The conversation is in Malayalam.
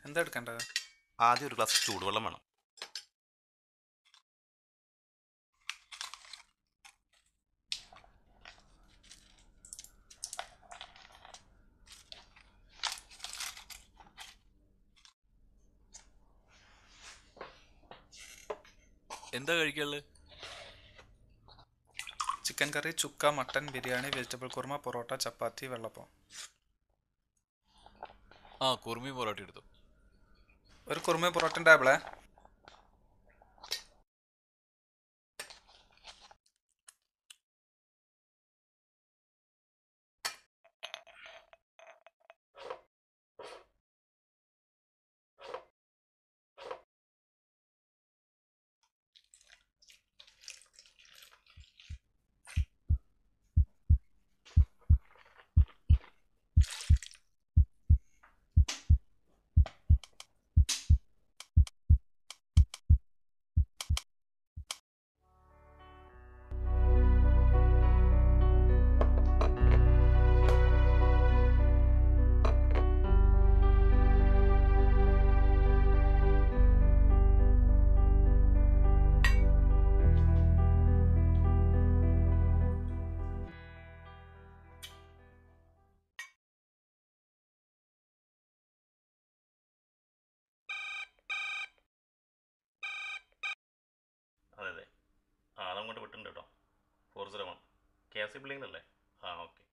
എന്താ എടുക്കേണ്ടത് ആദ്യം ഒരു ഗ്ലാസ് ചൂടുവെള്ളം വേണം എന്താ കഴിക്കാനുള്ളത് chicken curry chukka mutton biryani vegetable kurma porotta chapati vellappam ആ കുറുമി പൊറോട്ട എടുത്തു ഒരു കുർമ പൊറോട്ട ടേബിളേ അതെ അതെ ആ അതങ്ങോട്ട് വിട്ടിട്ടുണ്ട് കേട്ടോ four zero one K F C ബിൽഡിങ്ങിലല്ലേ ആ ഓക്കെ